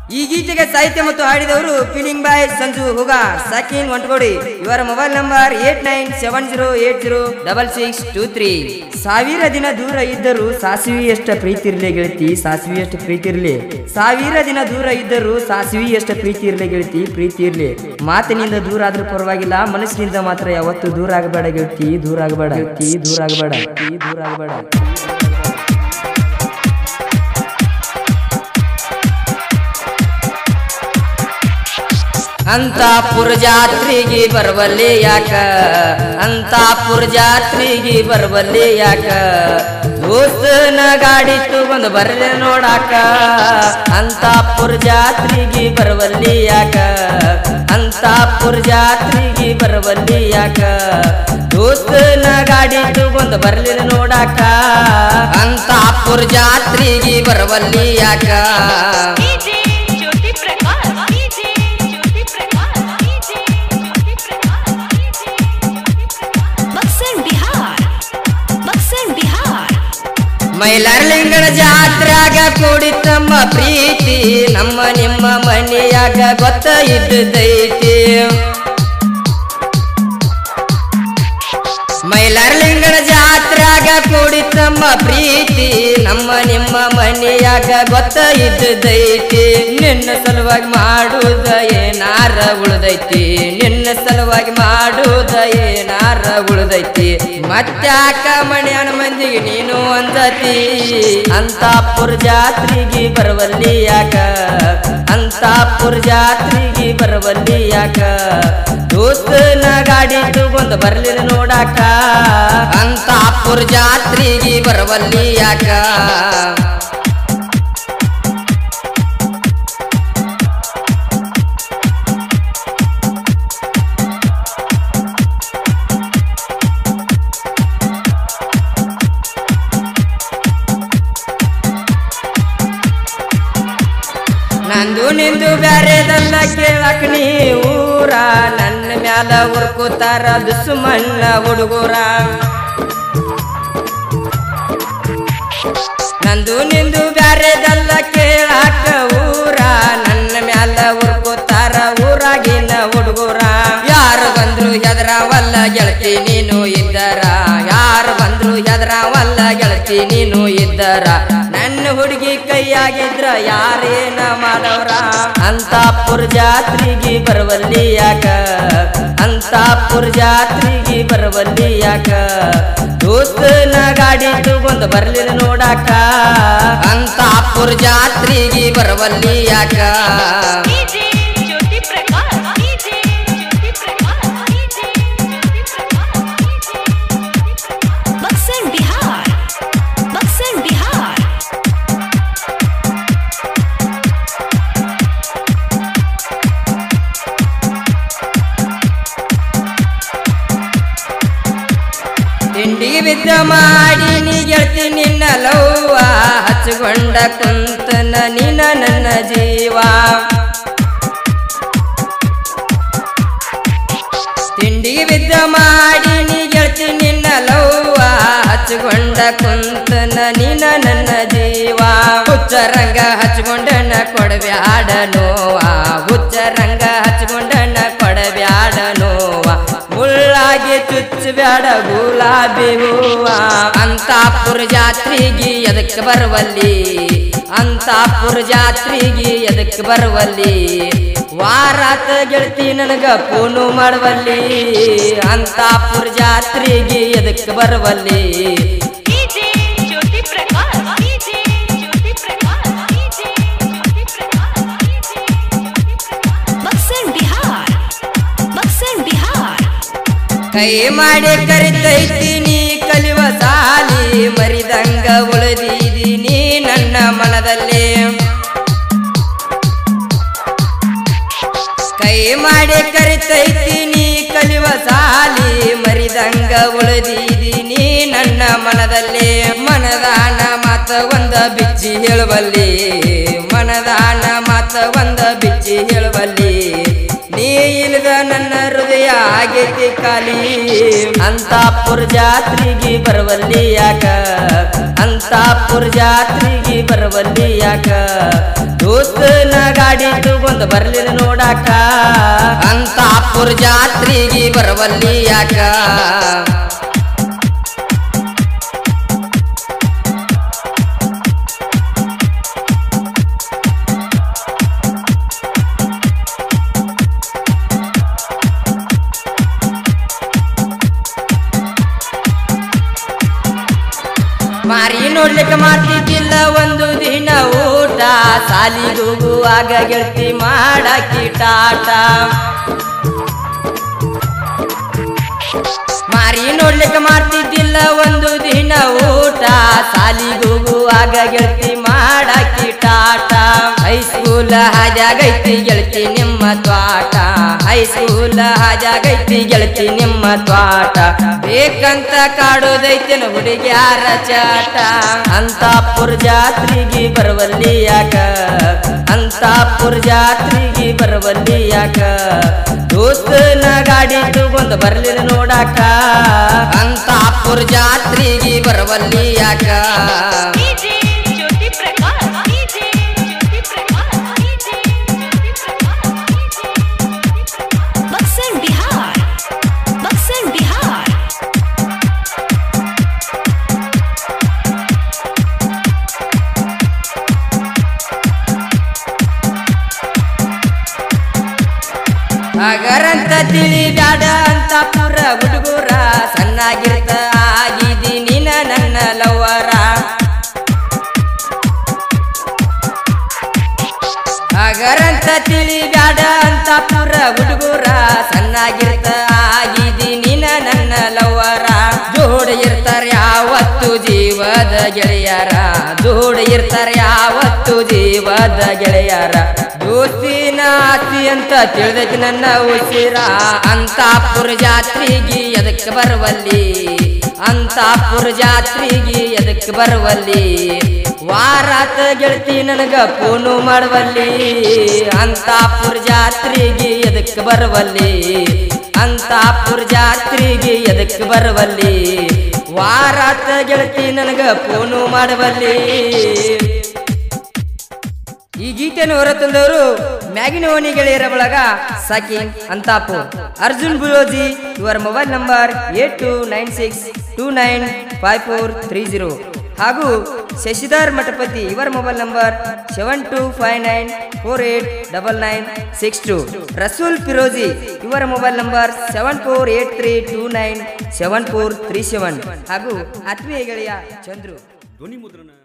ಈ ಗೀತೆಗೆ ಸಾಹಿತ್ಯ ಮತ್ತು ಹಾಡಿದವರು ಫೀಲಿಂಗ್ ಬಾಯ್ ಸಂಜು ಹುಗ ಸಾಕಿನ್ ಒಂಟ್ಗೋಡಿ ಇವರ mobile number eight nine seven zero eight zero double six two three ಸಾವಿರ ದಿನ ದೂರ ಇದ್ದರೂ ಸಾಸಿವಿ ಎಷ್ಟ ಪ್ರೀತಿ ಇರ್ಲಿ ಗೆಳತಿ ಸಾಸಿವಿ ಎಷ್ಟು ಪ್ರೀತಿ ಇರ್ಲಿ ಸಾವಿರ ದಿನ ದೂರ ಇದ್ದರೂ ಸಾಸಿವಿ ಎಷ್ಟು ಪ್ರೀತಿ ಇರ್ಲಿ ಗೆಳತಿ ಪ್ರೀತಿ ಇರ್ಲಿ ಮಾತಿನಿಂದ ದೂರ ಆದ್ರೂ ಪರವಾಗಿಲ್ಲ ಮನಸ್ಸಿನಿಂದ ಮಾತ್ರ ಯಾವತ್ತು ದೂರ ಆಗಬೇಡ ಗೆಳತಿ ದೂರ ಆಗಬೇಡ ಗೆಳತಿ ದೂರ ಆಗಬೇಡ ಗೆಳತಿ ದೂರ ಆಗಬೇಡ ಅಂತಾಪುರ ಜಾತ್ರೆಗೆ ಬರವಲ್ಲಿ ಯಾಕ ಅಂತಾಪುರ ಜಾತ್ರೆಗೆ ಬರವಲ್ಲಿ ಯಾಕ ದೋಸ್ತನ ಗಾಡಿ ತಗೊಂಡ್ ಬರ್ರೆ ನೋಡಾಕ ಅಂತಾಪುರ ಜಾತ್ರೆಗೆ ಬರವಲ್ಲಿ ಯಾಕ ಅಂತಾಪುರ ಜಾತ್ರೆಗೆ ಬರವಲ್ಲಿ ಯಾಕ ದೋಸ್ತನ ಗಾಡಿ ತಗೊಂಡ್ ಬರ್ಲಿ ನೋಡಾಕ ಅಂತಾಪುರ ಜಾತ್ರೆಗೆ ಬರವಲ್ಲಿ ಯಾಕ DJ Jyoti Prakash DJ Jyoti Prakash DJ Jyoti Prakash DJ Buxar Bihar Buxar Bihar ಮೈಲಾರಲಿಂಗನ ಜಾತ್ರ್ಯಾಗ ಕೂಡಿತಮ್ಮ ಪ್ರೀತಿ ನಮ್ಮ ನಿಮ್ಮ ಮನೆಯಾಗ ಗೊತ್ತ ಇದ್ದೈತಿ ಮೈಲಾರಲಿಂಗನ ಜಾತ್ರ್ಯಾಗ ಕೂಡಿತಮ್ಮ ಪ್ರೀತಿ ನಮ್ಮ ನಿಮ್ಮ ಮನೆಯಾಗ ಗೊತ್ತ ಇದ್ದೈತಿ ನಿನ್ನ ಸಲುವಾಗಿ ಮಾಡುವುದ ಏನಾರ ಉಳ್ದೈತಿ ನಿನ್ನ ಸಲುವಾಗಿ ಮಾಡುವುದ ಏನಾರ ಉಳ್ದೈತಿ ಮತ್ತ್ಯಾಕ ಮಣ್ಯಾನ ಮಂದಿಗೆ ನೀನು ಅಂದತಿ ಅಂತಾಪುರ ಜಾತ್ರೆಗೆ ಬರವಲ್ಲಿ ಯಾಕ ಅಂತಾಪುರ ಜಾತ್ರೆಗೆ ಬರವಲ್ಲಿ ಯಾಕ ದೋಸ್ತನ ಗಾಡಿ ತಗೊಂಡ್ ಬರ್ಲಿ ನೋಡಾಕ ಅಂತಾಪುರ ಜಾತ್ರೆಗೆ ಬರವಲ್ಲಿ ಯಾಕ ನಂದು ನಿಂದು ಬ್ಯಾರೆದಲ್ಲ ಕೇಳಕ್ ನೀ ಊರ ನನ್ನ ಮ್ಯಾಲ ಉರ್ಕೋತಾರ ದುಸ್ಮನ್ನ ಹುಡುಗರ ನಂದು ನಿಂದು ಬ್ಯಾರೆದಲ್ಲ ಕೇಳಾಕ ಊರ ನನ್ನ ಮ್ಯಾಲ ಉರ್ಕೋತಾರ ಊರಾಗಿನ ಹುಡುಗರ ಯಾರು ಬಂದ್ರು ಹೆದರಾವಲ್ಲ ಗೆಳತಿ ನೀನು ಇದ್ದರ ಯಾರು ಬಂದ್ರು ಹೆದರಾವಲ್ಲ ಗೆಳತಿ ನೀನು ಇದ್ದರ ನನ್ನ ಹುಡುಗಿ ಕೈಯಾಗಿದ್ರ ಯಾರೇನ ಮಾಡವ್ರ ಅಂತಾಪುರ ಜಾತ್ರೆಗೆ ಬರವಲ್ಲಿ ಯಾಕ ಅಂತಾಪುರ ಜಾತ್ರೆಗೆ ಬರವಲ್ಲಿ ಯಾಕ ದೋಸ್ತನ ಗಾಡಿ ತಗೊಂಡ್ ಬರ್ಲಿ ನೋಡಾಕ ಅಂತಾಪುರ ಜಾತ್ರೆಗೆ ಬರವಲ್ಲಿ ಯಾಕ DJ Jyoti Prakash DJ Jyoti Prakash DJ Jyoti Prakash Buxar Bihar Buxar Bihar ತಿಂಡಿ ಬಿದ್ದ ಮಾಡಿ ನೀ ಗೆಳತಿ ನಿನ್ನ ಲವ್ವ ಹಚ್ಕೊಂಡ ಕುಂತನ ನಿನ್ನ ನನ್ನ ಜೀವ ತಿಂಡಿ ಬಿದ್ದ ಮಾಡಿ ನೀ ಗೆಳತಿ ನಿನ್ನ ಲವ್ವ ಹಚ್ಕೊಂಡ ಕುಂತನ ನಿನ್ನ ನನ್ನ ಜೀವ ಹುಚ್ಚ ರಂಗ ಹಚ್ಕೊಂಡನ ಕೊಡಬ್ಯಾಡ ನೋವ ಹುಚ್ಚ ರಂಗ ಹಚ್ಕೊಂಡನ ಕೊಡಬ್ಯಾಡ ನೋವ ಮುಳ್ಳಾಗಿ ಚುಚ್ಚಬ್ಯಾಡ ಗುಲಾಬಿ ಹೂವ ಅಂತಾಪುರ ಜಾತ್ರೆಗೆ ಎದಕ್ಕೆ ಬರವಲ್ಲಿ ಅಂತಾಪುರ ಜಾತ್ರೆಗೆ ಎದಕ್ಕೆ ಬರವಲ್ಲಿ ವಾರಾತ ಗೆಳತಿ ನನಗ ಫೋನು ಮಾಡವಲ್ಲಿ ಅಂತಾಪುರ ಜಾತ್ರೆಗೆ ಎದಕ್ಕೆ ಬರವಲ್ಲಿ DJ Jyoti Prakash DJ Jyoti Prakash DJ Jyoti Prakash Buxar Bihar Buxar Bihar ಕೈ ಮಾಡಿ ಕರಿತೈತಿ ನೀ ಕಲಿವ ಸಾಲಿ ಮರಿದಂಗ ಉಳಿದಿದ್ದೀನಿ ನನ್ನ ಮನದಲ್ಲಿ ಕೈ ಮಾಡಿ ಕರಿತೈತಿ ನೀ ಕಲಿವ ಸಾಲಿ ಮರಿದಂಗ ಉಳಿದಿದ್ದೀನಿ ನನ್ನ ಮನದಲ್ಲಿ ಮನದಾನ ಮಾತ ಒಂದ ಬಿಚ್ಚಿ ಹೇಳುವಲ್ಲಿ ಮನದಾನ ಮಾತ ಒಂದ ಬಿಚ್ಚಿ ಹೇಳುವಲ್ಲಿ ನೀ ಇಲ್ಲದ ನನ್ನ ಹೃದಯ ಆಗಿ ಆಗೈತಿ ಖಾಲಿ ಅಂತಾಪುರ ಜಾತ್ರೆಗೆ ಬರವಲ್ಲಿ ಯಾಕ ಅಂತಾಪುರ ಜಾತ್ರೆಗೆ ಬರವಲ್ಲಿ ಯಾಕ ದೋಸ್ತನ ಗಾಡಿ ತಗೊಂಡ್ ಬರ್ಲಿಲ್ಲ ನೋಡಾಕ ಅಂತಾಪುರ ಜಾತ್ರೆಗೆ ಬರವಲ್ಲಿ ಯಾಕ ಮಾರಿ ನೋಡ್ಲಿಕ್ಕೆ ಮಾಡ್ತಿದ್ದಿಲ್ಲ ಒಂದು ದಿನ ಊಟ ಸಾಲಿಗೆ ಹೋಗುವಾಗ ಗೆಳತಿ ಮಾಡಾಕಿ ಟಾಟ ಮಾರಿ ನೋಡ್ಲಿಕ್ಕೆ ಮಾಡ್ತಿದ್ದಿಲ್ಲ ಒಂದು ದಿನ ಊಟ ಸಾಲಿಗೆ ಹೋಗುವಾಗ ಗೆಳತಿ ಮಾಡಾಕಿ ಟಾಟ ಹೈಸ್ಕೂಲ್ ಹಾಜಾಗೈತಿ ಗೆಳತಿ ನಿಮ್ಮ ತ್ವಾಟ ಹೈಸ್ಕೂಲ್ ಹಾಜಾಗೈತಿ ಗೆಳತಿ ನಿಮ್ಮ ತ್ವಾಟ ಬೇಕಂತ ಕಾಡೋದೈತೆನ ಹುಡುಗ್ಯಾರ ಚಾಟ ಅಂತಾಪುರ ಜಾತ್ರೆಗೆ ಬರವಲ್ಲಿ ಯಾಕ ಅಂತಾಪುರ ಜಾತ್ರೆಗೆ ಬರವಲ್ಲಿ ಯಾಕ ದೋಸ್ತನ ಗಾಡಿ ತಗೊಂಡ್ ಬರ್ಲಿಲ್ಲ ನೋಡಾಕ ಅಂತಾಪುರ ಜಾತ್ರೆಗೆ ಬರವಲ್ಲಿ ಯಾಕ DJ Jyoti Prakash DJ Jyoti Prakash DJ Jyoti Prakash Buxar Bihar Buxar Bihar ಹಗರಂತ ತಿಳಿ ಬ್ಯಾಡ ಅಂತ ಪುರ ಹುಡುಗರ ಸಣ್ಣಾಗಿರ್ತ ಆಗಿದಿ ನಿನ ನನ್ನ ಲವ್ವರ ಹಗರಂತ ತಿಳಿ ಬ್ಯಾಡ ಅಂತ ಪುರ ಹುಡುಗರ ಸಣ್ಣಾಗಿರ್ತ ಆಗಿದಿ ನಿನ ನನ್ನ ಲವ್ವರ ಜೋಡ ಇರ್ತಾರ ಯಾವತ್ತು ಜೀವದ ಗೆಳೆಯರ ಜೋಡ ಇರ್ತಾರ ಯಾವತ್ತು ಜೀವದ ಗೆಳೆಯರ ದೋಸ್ತಿನ ಆಸ್ತಿ ಅಂತ ತಿಳಿದಕ್ಕೆ ನನ್ನ ಉಸಿರ ಅಂತಾಪುರ ಜಾತ್ರೆಗೆ ಎದಕ್ಕೆ ಬರವಲ್ಲಿ ಅಂತಾಪುರ ಜಾತ್ರೆಗೆ ಎದಕ್ಕೆ ಬರವಲ್ಲಿ ವಾರಾತ ಗೆಳತಿ ನನಗ ಫೋನು ಮಾಡವಲ್ಲಿ ಅಂತಾಪುರ ಜಾತ್ರೆಗೆ ಎದಕ್ಕೆ ಬರವಲ್ಲಿ ಅಂತಾಪುರ ಜಾತ್ರೆಗೆ ಎದಕ್ಕೆ ಬರವಲ್ಲಿ ವಾರಾತ ಗೆಳತಿ ನನಗ ಫೋನು ಮಾಡವಲ್ಲಿ ಈ ಗೀತೆಯನ್ನು ಹೊರತಂದವರು ಮ್ಯಾಗಿನ ಓಣಿ ಗೆಳೆಯರ ಬಳಗ ಸಾಕಿನ್ ಅಂತಾಪುರ್ ಅರ್ಜುನ್ ಬುಲೋಜಿ ಇವರ mobile number eight two nine six two nine five four three zero ಹಾಗೂ ಶಶಿಧರ್ ಮಠಪತಿ ಇವರ mobile number seven two five nine four eight double nine six two Rasool Firoji ಇವರ mobile number seven four eight three two nine seven four three seven ಹಾಗೂ ಆತ್ಮೀಯ ಗೆಳೆಯ ಚಂದ್ರು ಧ್ವನಿ ಮುದ್ರಣ